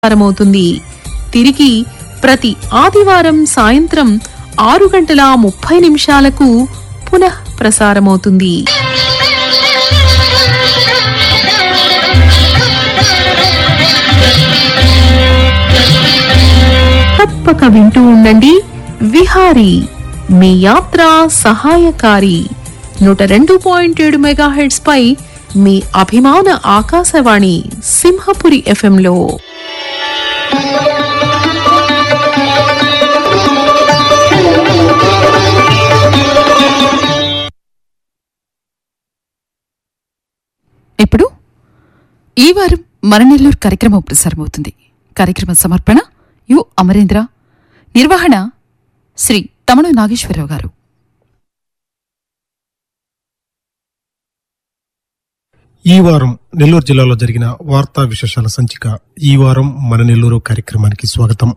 ప్రసారమవుతుంది తిరిగి ప్రతి ఆదివారం సాయంత్రం ఆరు గంటల ముప్పై నిమిషాలకు పునః ప్రసారమవుతుంది తప్పక వింటూ ఉండండి విహారీ మీ యాత్ర సహాయకారి నూట రెండు పాయింట్ ఏడు మెగాహెడ్స్ పై మీ అభిమాన ఆకాశవాణి సింహపురి ఎఫ్ఎంలో ఇప్పుడు ఈ వారం మన నెల్లూరు కార్యక్రమం ప్రసారమవుతుంది కార్యక్రమ సమర్పణ యు అమరేంద్ర నిర్వహణ శ్రీ తమణ నాగేశ్వరరావు గారు ఈ వారం నెల్లూరు జిల్లాలో జరిగిన వార్తా విశేషాల సంచిక ఈ వారం మన నెల్లూరు కార్యక్రమానికి స్వాగతం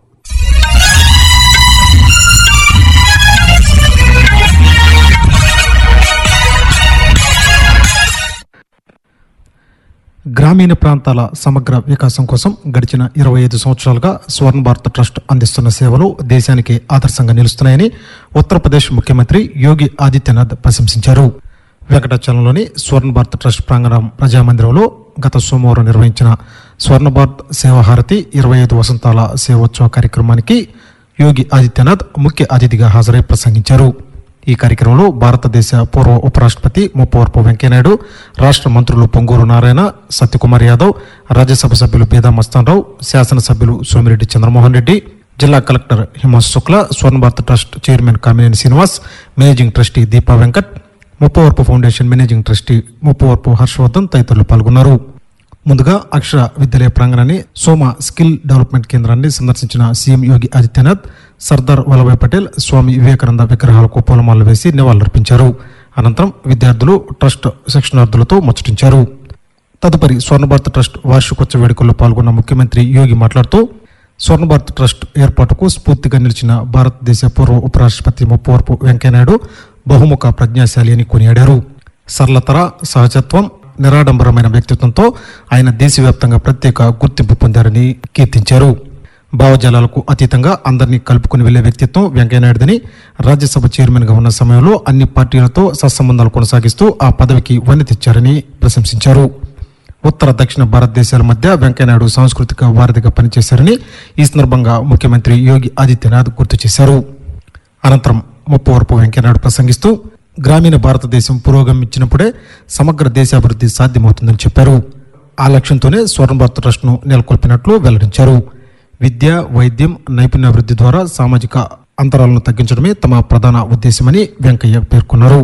గ్రామీణ ప్రాంతాల సమగ్ర వికాసం కోసం గడిచిన ఇరవై ఐదు సంవత్సరాలుగా స్వర్ణ భారత్ ట్రస్ట్ అందిస్తున్న సేవలు దేశానికి ఆదర్శంగా నిలుస్తున్నాయని ఉత్తరప్రదేశ్ ముఖ్యమంత్రి యోగి ఆదిత్యనాథ్ ప్రశంసించారు వెంకటాచలంలోని స్వర్ణ భారత్ ట్రస్ట్ ప్రాంగణం ప్రజామందిరంలో గత సోమవారం నిర్వహించిన స్వర్ణ భారత్ సేవాహారతి ఇరవై ఐదు వసంతాల సేవోత్సవ కార్యక్రమానికి యోగి ఆదిత్యనాథ్ ముఖ్య అతిథిగా హాజరై ప్రసంగించారు ఈ కార్యక్రమంలో భారతదేశ పూర్వ ఉపరాష్ట్రపతి ముప్పవరపు వెంకయ్యనాయుడు రాష్ట్ర మంత్రులు పొంగూరు నారాయణ సత్యకుమార్ యాదవ్ రాజ్యసభ సభ్యులు బేదా మస్తానరావు శాసనసభ్యులు సోమిరెడ్డి చంద్రమోహన్ రెడ్డి జిల్లా collector Himanshu Shukla Swarna Bharat trust chairman Kamineni Srinivas managing trustee Deepa Venkat Muppavarapu foundation managing trustee Muppavarapu Harshavardhan తదితరులు పాల్గొన్నారు ముందుగా అక్షర విద్యాలయ ప్రాంగణాన్ని సోమ స్కిల్ డెవలప్మెంట్ కేంద్రాన్ని సందర్శించిన సీఎం యోగి ఆదిత్యనాథ్ సర్దార్ వల్లభాయ్ పటేల్ స్వామి వివేకానంద విగ్రహాలకు పూలమాలలు వేసి నివాళులర్పించారు అనంతరం విద్యార్థులు ట్రస్ట్ శిక్షణార్థులతో ముచ్చటించారు తదుపరి స్వర్ణ భారత్ ట్రస్ట్ వార్షికోత్సవ వేడుకల్లో పాల్గొన్న ముఖ్యమంత్రి యోగి మాట్లాడుతూ స్వర్ణ భారత్ ట్రస్ట్ ఏర్పాటుకు స్ఫూర్తిగా నిలిచిన భారతదేశ పూర్వ ఉపరాష్ట్రపతి ముప్పవరపు వెంకయ్యనాయుడు బహుముఖ ప్రజ్ఞాశాలి అని కొనియాడారు సరళతర సహజత్వం నిరాడంబరమైన వ్యక్తిత్వంతో ఆయన దేశవ్యాప్తంగా ప్రత్యేక గుర్తింపు పొందారని కీర్తించారు భావజాలాలకు అతీతంగా అందరినీ కలుపుకుని వెళ్లే వ్యక్తిత్వం వెంకయ్యనాయుడుదని రాజ్యసభ చైర్మన్ గా ఉన్న సమయంలో అన్ని పార్టీలతో సత్సంబంధాలు కొనసాగిస్తూ ఆ పదవికి వన్నె తెచ్చారని ప్రశంసించారు ఉత్తర దక్షిణ భారతదేశాల మధ్య వెంకయ్యనాయుడు సాంస్కృతిక వారధిగా పనిచేశారని ఈ సందర్భంగా ముఖ్యమంత్రి యోగి ఆదిత్యనాథ్ గుర్తు చేశారు అనంతరం ముప్పవరపు వెంకయ్యనాయుడు ప్రసంగిస్తూ గ్రామీణ భారతదేశం పురోగమించినప్పుడే సమగ్ర దేశాభివృద్ధి సాధ్యమవుతుందని చెప్పారు ఆ లక్ష్యంతోనే స్వర్ణ భారత్ ట్రస్ట్ను నెలకొల్పినట్లు వెల్లడించారు విద్య వైద్యం నైపుణ్యాభివృద్ధి ద్వారా సామాజిక అంతరాలను తగ్గించడమే తమ ప్రధాన ఉద్దేశమని వెంకయ్య పేర్కొన్నారు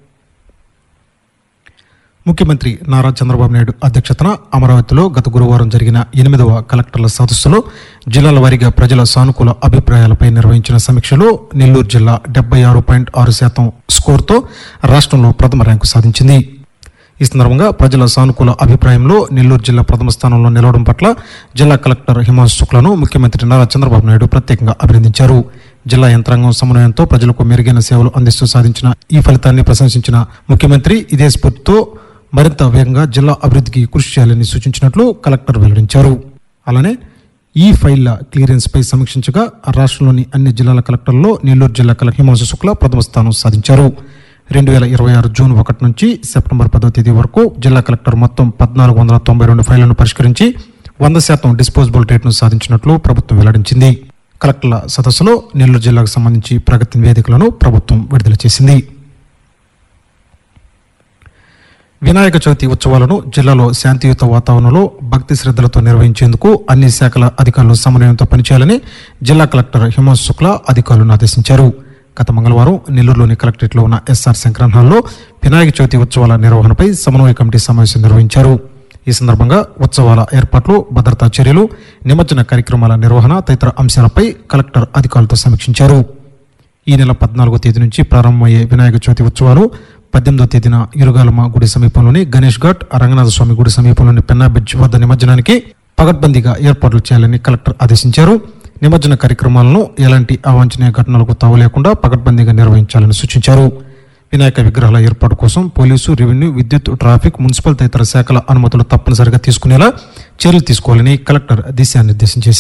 ముఖ్యమంత్రి నారా చంద్రబాబు నాయుడు అధ్యక్షతన అమరావతిలో గత గురువారం జరిగిన ఎనిమిదవ కలెక్టర్ల సదస్సులో జిల్లాల వారీగా ప్రజల సానుకూల అభిప్రాయాలపై నిర్వహించిన సమీక్షలో నెల్లూరు జిల్లా డెబ్బై ఆరు పాయింట్ ఆరు శాతం స్కోర్తో రాష్ట్రంలో ప్రథమ ర్యాంకు సాధించింది ఈ సందర్భంగా ప్రజల సానుకూల అభిప్రాయంలో నెల్లూరు జిల్లా ప్రథమ స్థానంలో నిలవడం పట్ల జిల్లా కలెక్టర్ హిమాంశు శుక్లను ముఖ్యమంత్రి నారా చంద్రబాబు నాయుడు ప్రత్యేకంగా అభినందించారు జిల్లా యంత్రాంగం సమన్వయంతో ప్రజలకు మెరుగైన సేవలు అందిస్తూ సాధించిన ఈ ఫలితాన్ని ప్రశంసించిన ముఖ్యమంత్రి ఇదే స్ఫూర్తితో మరింత వేగంగా జిల్లా అభివృద్ధికి కృషి చేయాలని సూచించినట్లు కలెక్టర్ వెల్లడించారు అలానే ఈ ఫైళ్ల క్లియరెన్స్ పై సమీక్షించగా రాష్ట్రంలోని అన్ని జిల్లాల కలెక్టర్లలో నెల్లూరు జిల్లా కలెక్టర్ హిమాంశు శుక్ల ప్రథమ స్థానం సాధించారు రెండు వేల ఇరవై ఆరు జూన్ ఒకటి నుంచి సెప్టెంబర్ పదో తేదీ వరకు జిల్లా కలెక్టర్ మొత్తం పద్నాలుగు వందల తొంభై రెండు ఫైళ్లను పరిష్కరించి వంద శాతం డిస్పోజబుల్ రేట్ను సాధించినట్లు ప్రభుత్వం వెల్లడించింది కలెక్టర్ల సదస్సులో నెల్లూరు జిల్లాకు సంబంధించి ప్రగతి నివేదికలను ప్రభుత్వం విడుదల చేసింది వినాయక చవితి ఉత్సవాలను జిల్లాలో శాంతియుత వాతావరణంలో భక్తి శ్రద్ధలతో నిర్వహించేందుకు అన్ని శాఖల అధికారులు సమన్వయంతో పనిచేయాలని జిల్లా కలెక్టర్ హిమాంశు శుక్లా అధికారులను ఆదేశించారు గత మంగళవారం నెల్లూరులోని కలెక్టరేట్లో ఉన్న ఎస్ఆర్ శంకరన్ హాల్లో వినాయక చవితి ఉత్సవాల నిర్వహణపై సమన్వయ కమిటీ సమావేశం నిర్వహించారు ఈ సందర్భంగా ఉత్సవాల ఏర్పాట్లు భద్రతా చర్యలు నిమజ్జన కార్యక్రమాల నిర్వహణ తదితర అంశాలపై కలెక్టర్ అధికారులతో సమీక్షించారు ఈ నెల పద్నాలుగో తేదీ నుంచి ప్రారంభమయ్యే వినాయక చవితి ఉత్సవాలు పద్దెనిమిదో తేదీన ఇరుగాలమ్మ గుడి సమీపంలోని గణేష్ ఘాట్ రంగనాథ స్వామి గుడి సమీపంలోని పెన్నా బ్రిడ్జ్ వద్ద నిమజ్జనానికి పగడ్బందీగా ఏర్పాట్లు చేయాలని కలెక్టర్ ఆదేశించారు నిమజ్జన కార్యక్రమాలను ఎలాంటి అవాంఛనీయ ఘటనలకు తావు లేకుండా పగడ్బందీగా నిర్వహించాలని సూచించారు వినాయక విగ్రహాల ఏర్పాటు కోసం పోలీసు రెవెన్యూ విద్యుత్ ట్రాఫిక్ మున్సిపల్ తదితర శాఖల అనుమతులు తప్పనిసరిగా తీసుకునేలా చర్యలు తీసుకోవాలని కలెక్టర్ దిశానిర్దేశం చేశారు